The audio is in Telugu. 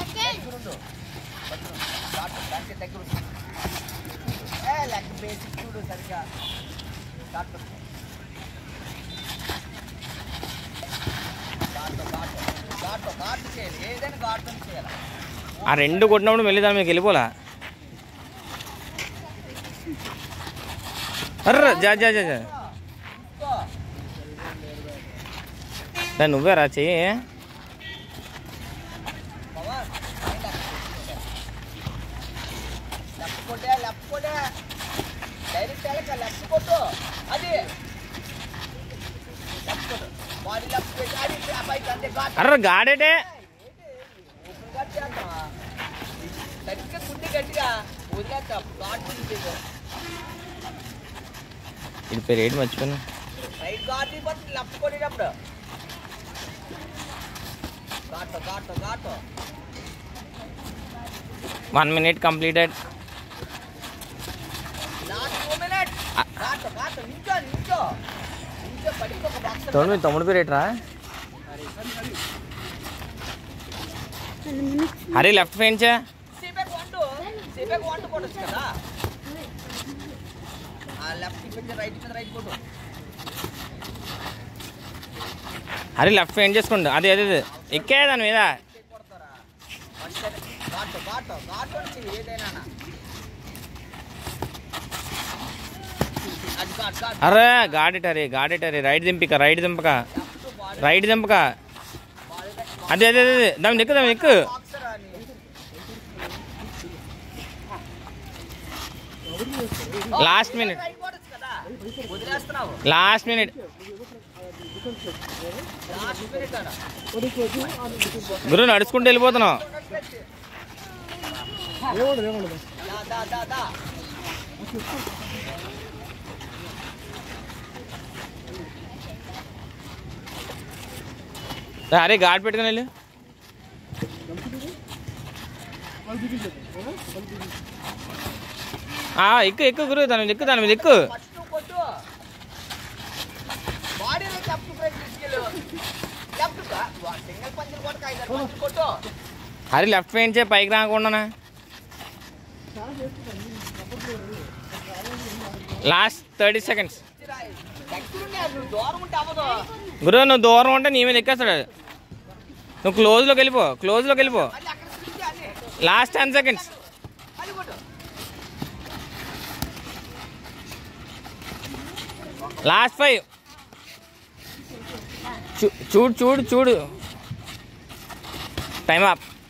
దగ్గరుండు. దగ్గరుండు. ఘాటు, దానికి దగ్గరుండు. ఏ, లెగ్ బేసిక్ చూడు సరిగ్గా ఘాటు. ఘాటు, ఘాటు. ఘాటు, ఘాటు చేయాలి ఏదైనా ఘాటు చేయాలి ఆ రెండు కొట్టినప్పుడు మళ్ళీ దాని మీకు వెళ్ళిపోలా అర్ర జా జా జా జా తీసుకో. దా నువ్వే రా చెయ్యి పవన్ మైండ్ లెఫ్ట్ కొట్టే లెఫ్ట్ కొట్టే డైరెక్ట్ వెళ్ళక లెఫ్ట్ కొట్టు అది లెఫ్ట్ కొట్టు బాడీ లెఫ్ట్ పెట్టి అది ఆ బైక్ అంతే ఘాట్ అర్ర గాడేటే ఓపెన్ ఘాట్ చేద్దామా సరిగ్గా గుడ్డి గట్టిగా వదిలేద్దాం ఘాట్ ఉంది ఇది పేరు ఏంటి మర్చిపోయాను రైట్ ఘాట్ ఇవ్వచ్చు లెఫ్ట్ కొట్టేటప్పుడు guard guard guard one minute completed last two minute guard guard నించో నించో నించో పడిపోక బాక్స్ తోడు మీ తమ్ముడు పేరు ఏంట్రా హరి లెఫ్ట్ ఫెయిన్చా సీబెక్ వండు సీబెక్ వండు కొట్టచ్చు కదా ఆ లెఫ్ట్ మీద రైట్ మీద రైట్ కొట్టు హరి లెఫ్ట్ ఫెయిన్ చేసుకోండి అదే అదే అదే ఎక్కే దాని మీద కొడతారా వంటనే ఘాటు ఘాటు ఘాటు నుంచి ఏదైనా అది ఘాట్ ఘాట్ అరే గాడిటరే గాడిటరే రైట్ దింపిక రైట్ దింపక లెఫ్ట్ బాడీ రైట్ దింపక బాడీ అదే అదే అదే దాని ఎక్కు దాని ఎక్కు బాక్సర్ అని లాస్ట్ మినిట్ రైట్ కొట్టచ్చు కదా వదిలేస్తున్నావు లాస్ట్ మినిట్ లాస్ట్ మినిట్ అన్న గురు నడుచుకుంటూ వెళ్ళిపోతున్నావు దా దా దా దా అరే గాడి పెట్టుకుని వెళ్ళు ఆ, ఎక్కు ఎక్కు గురు దాని మీద ఎక్కు దాని మీద ఎక్కు ఫస్ట్ కొట్టు బాడీలో లెఫ్ట్ ఫ్రంట్ తీసుకెళ్ళు లెఫ్ట్ సింగిల్ పంచులు కొట్టు ఐదారు పంచులు కొట్టు హరి లెఫ్ట్ ఫెయిన్ చే పైకి రాకుండా లాస్ట్ థర్టీ సెకండ్స్ దగ్గరుండే నువ్వు దూరం ఉంటే అవ్వదు గురు నువ్వు దూరం ఉంటే నీ మీద ఎక్కేస్తాడు నువ్వు క్లోజ్లోకి వెళ్ళిపో క్లోజ్లోకి వెళ్ళిపో మళ్ళీ అక్కడ స్విచ్ అని లాస్ట్ టెన్ సెకండ్స్ మళ్ళీ కొట్టు లాస్ట్ ఫైవ్ చూడు చూడు చూడు టైం అప్